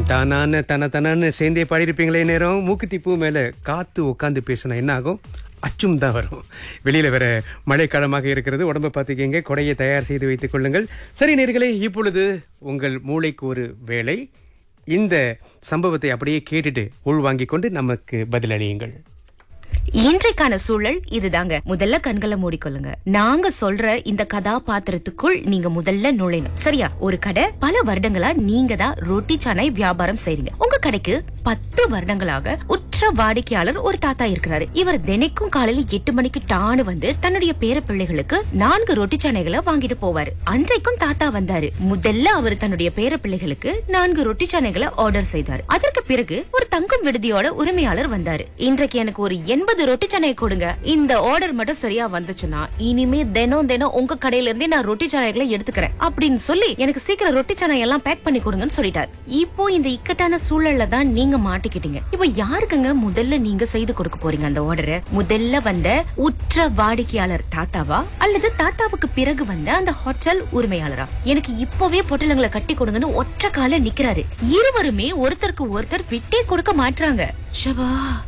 தானான தன தனான்னு சேர்ந்தே பாடியிருப்பீங்களே நேரம் மூக்குத்தி பூ மேலே காத்து உட்காந்து பேசினா என்ன ஆகும் அச்சும் தான் வரும் வெளியில வேற மழைக்காலமாக இருக்கிறது உடம்ப பார்த்துக்கிங்க கொடையை தயார் செய்து வைத்துக் கொள்ளுங்கள் சரி நேர்களே இப்பொழுது உங்கள் மூளைக்கு ஒரு வேலை இந்த சம்பவத்தை அப்படியே கேட்டுட்டு உள்வாங்கிக் கொண்டு நமக்கு பதிலளியுங்கள் இன்றைக்கான சூழல் இதுதாங்க முதல்ல கண்களை மூடிக்கொள்ளுங்க நாங்க சொல்ற இந்த கதாபாத்திரத்துக்குள் நீங்க முதல்ல நுழையணும் சரியா ஒரு கடை பல வருடங்களா நீங்க தான் ரொட்டி சானை வியாபாரம் செய்றீங்க உங்க கடைக்கு பத்து வருடங்களாக உற்ற வாடிக்கையாளர் ஒரு தாத்தா இருக்கிறாரு இவர் தினைக்கும் காலையில எட்டு மணிக்கு டானு வந்து தன்னுடைய பேர பிள்ளைகளுக்கு நான்கு ரொட்டி சானைகளை வாங்கிட்டு போவாரு அன்றைக்கும் தாத்தா வந்தாரு முதல்ல அவர் தன்னுடைய பேர பிள்ளைகளுக்கு நான்கு ரொட்டி சானைகளை ஆர்டர் செய்தார் அதற்கு பிறகு ஒரு தங்கும் விடுதியோட உரிமையாளர் வந்தாரு இன்றைக்கு எனக்கு ஒரு எண்பது ரொட்டி சனையை கொடுங்க இந்த ஆர்டர் மட்டும் சரியா வந்துச்சுன்னா இனிமே தினம் தினம் உங்க கடையில இருந்தே நான் ரொட்டி சனைகளை எடுத்துக்கிறேன் அப்படின்னு சொல்லி எனக்கு சீக்கிரம் ரொட்டி சனை எல்லாம் பேக் பண்ணி கொடுங்கன்னு சொல்லிட்டார் இப்போ இந்த இக்கட்டான சூழல்ல தான் நீங்க மாட்டிக்கிட்டீங்க இப்போ யாருக்குங்க முதல்ல நீங்க செய்து கொடுக்க போறீங்க அந்த ஆர்டரை முதல்ல வந்த உற்ற வாடிக்கையாளர் தாத்தாவா அல்லது தாத்தாவுக்கு பிறகு வந்த அந்த ஹோட்டல் உரிமையாளரா எனக்கு இப்பவே பொட்டலங்களை கட்டி கொடுங்கன்னு ஒற்ற கால நிக்கிறாரு இருவருமே ஒருத்தருக்கு ஒருத்தர் விட்டே கொடுக்க மாட்றாங்க ஷபா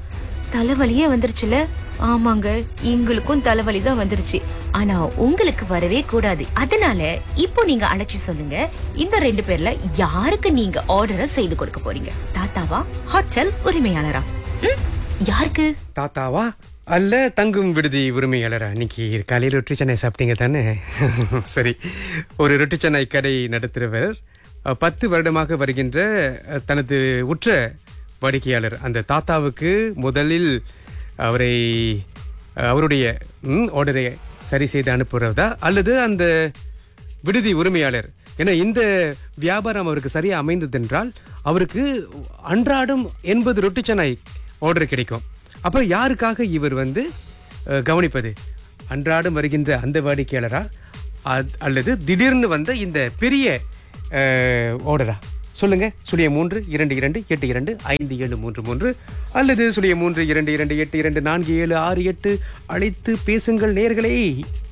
தலைவலியே வந்துருச்சுல ஆமாங்க எங்களுக்கும் தலைவலி தான் வந்துருச்சு ஆனா உங்களுக்கு வரவே கூடாது அதனால இப்போ நீங்க அழைச்சு சொல்லுங்க இந்த ரெண்டு பேர்ல யாருக்கு நீங்க ஆர்டரை செய்து கொடுக்க போறீங்க தாத்தாவா ஹோட்டல் உரிமையாளரா ம், யாருக்கு தாத்தாவா அல்ல தங்கும் விடுதி உரிமையாளரா இன்னைக்கு காலையில் ரொட்டி சென்னை சாப்பிட்டீங்க தானே சரி ஒரு ரொட்டி சென்னை கடை நடத்துகிறவர் அஹ், பத்து வருடமாக வருகின்ற அஹ், தனது உற்ற வாடிக்கையாளர் அந்த தாத்தாவுக்கு முதலில் அவரை அஹ், அவருடைய ம், ஆர்டரை சரி செய்து அனுப்புறதா அல்லது அந்த விடுதி உரிமையாளர் ஏன்னா இந்த வியாபாரம் அவருக்கு சரியா அமைந்ததென்றால் அவருக்கு அன்றாடம் எண்பது ரொட்டி சென்னை ஆர்டர் கிடைக்கும் அப்போ யாருக்காக இவர் வந்து அஹ், கவனிப்பது அன்றாடம் வருகின்ற அந்த வாடிக்கையாளரா அத்- அல்லது திடீர்னு வந்த இந்த பெரிய ஆர்டரா சொல்லுங்க சுழிய மூன்று இரண்டு இரண்டு எட்டு இரண்டு ஐந்து ஏழு மூன்று மூன்று அல்லது சுழிய மூன்று இரண்டு இரண்டு எட்டு இரண்டு நான்கு ஏழு ஆறு எட்டு அழைத்து பேசுங்கள் நேர்களே